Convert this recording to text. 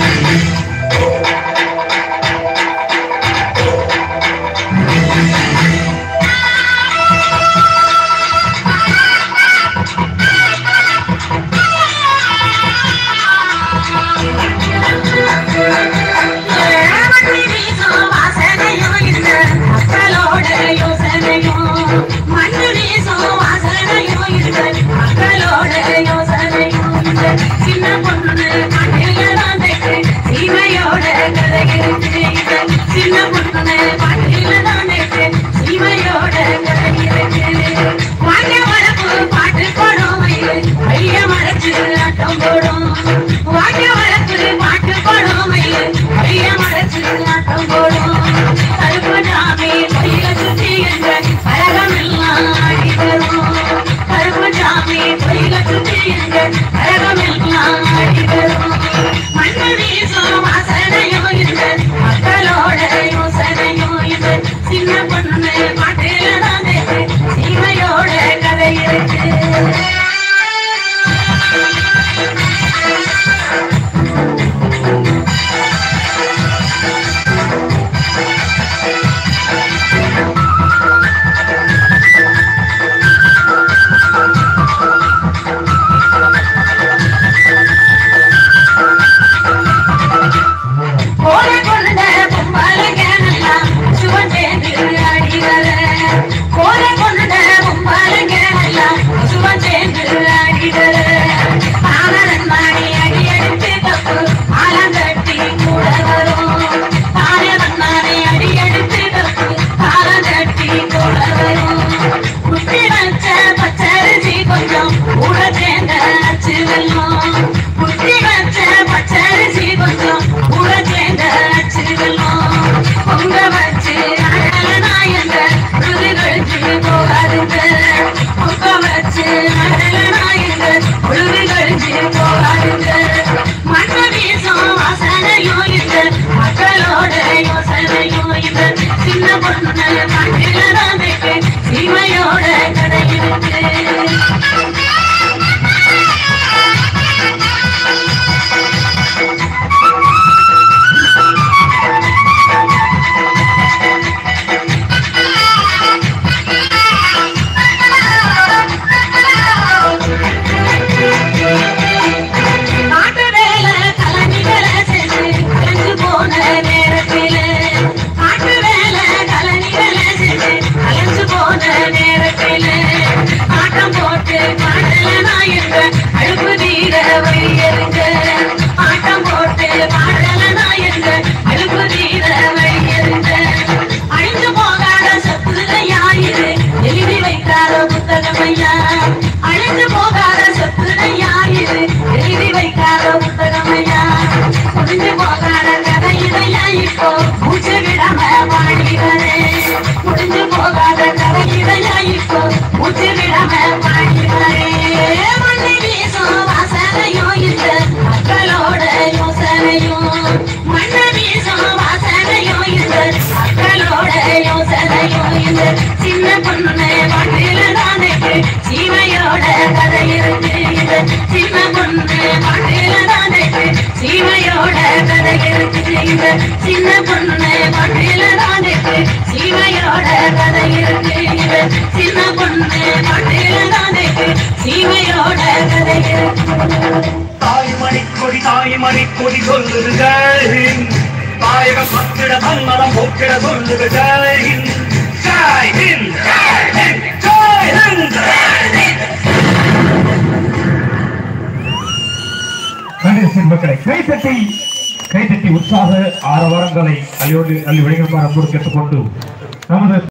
சின்ன பொண்ணு பாட்டில்தான் தைக்கு சீமையோட கதை இருக்கு சின்ன பொண்ணு பாட்டில்தான் தைக்கு சீமையோட கதை இருக்கு வாங்க வரப்பு பாட்டு போடும் ஐய மறைச்சு ஆட்டம் போடும் வாங்க வரப்பு பாட்டு போடும் ஐய மறைச்சு ஆட்டம் போடும் கருப்பு ஜாமி கையில சுத்தி என்ற கரகம் எல்லாம் ஆடி வரும் கருப்பு ஜாமி கையில சுத்தி என்ற கரகம் எல்லாம் ஆடி வரும் மண்ணு வீசும் வாசனையும் இந்த மக்களோட யோசனையும் இது சின்ன பொண்ணு பாட்டில தான் சீமையோட கதை இருக்கு கோல கொண்ட பொம்பளைங்க நல்லா சுவன் சேர்ந்து ஆடிவர கோல கொண்ட பொம்பளைங்க நல்லா சுவன் சேர்ந்து ஆடிவர ஆனரன் மாடி அடி எடுத்து தப்பு ஆலங்கட்டி கூட வரும் ஆனரன் மாடி அடி எடுத்து தப்பு ஆலங்கட்டி கூட வரும் குத்தி வச்ச பச்சரிசி கொஞ்சம் கூட சேர்ந்த அச்சு வெல்லம் குத்தி வச்ச பச்சரிசி கொஞ்சம் கூட சேர்ந்த அச்சு வெல்லம் பொங்க வச்சு அழகனா என்ற உழுது கழிச்சு போகாதுங்க பொங்க வச்சு அழகனா என்ற உழுது கழிச்சு போகாதுங்க மண்ணு வீசும் வாசனையும் இந்த மக்களோட யோசனையும் இந்த சின்ன பொண்ணு கண்ணில தான் வைக்க சீமையோட கடை இருக்கு காட்டு வேலை கலனிகளை செஞ்சு கலைஞ்சு போன நேரத்திலே காட்டு வேலை கலனிகளை செஞ்சு கலைஞ்சு போன நேரத்திலே ஆட்டம் போட்டு பாடல நாயங்க அழுப்பு தீர வழியறிஞ்ச ஆட்டம் போட்டு பாடல நாயங்க அழுப்பு தீர வழியறிஞ்ச அழிஞ்சு போகாத சத்துரையாயிரு எழுதி வைக்காத புத்தகமையா அழிஞ்சு போகாத சத்துரையாயிரு எழுதி வைக்காத புத்தகமையா முடிஞ்சு போகாத கதை இதையா இப்போ மூச்சு விடாம பாடிவரே முடிஞ்சு போகாத கதை இதையா இப்போ மூச்சு விடாம பாடிவரே மண்ணி வீசும் வாசனையும் இந்த மக்களோட யோசனையும் மண்ணு வீசும் வாசனையும் இந்த மக்களோட யோசனையும் இந்த சின்ன பொண்ணு பாட்டில தானே சீமையோட கதை இருக்கு இந்த சின்ன பொண்ணு பாட்டில தானே சீமையோட கதை இருக்கு இந்த சின்ன பொண்ணு பாட்டில தானே சீமையோட கதை இருக்கு இந்த சின்ன பொண்ணு பாட்டில தானே சீமையோட கதை இருக்கு தாய்மணி கொடி தாய்மணி கொடி சொல்லுது ஜெய்ஹிந்த் தாயக பத்திட தன்னலம் போக்கிட சொல்லுது ஜெய்ஹிந்த் ஜெய்ஹிந்த் ஜெய்ஹிந்த் ஜெய்ஹிந்த் கணேசன் மக்களை கைத்தட்டி கைத்தட்டி உற்சாக ஆரவாரங்களை அள்ளியோடு அள்ளி வழங்குமாறு அன்போடு கேட்டுக்கொண்டு நமது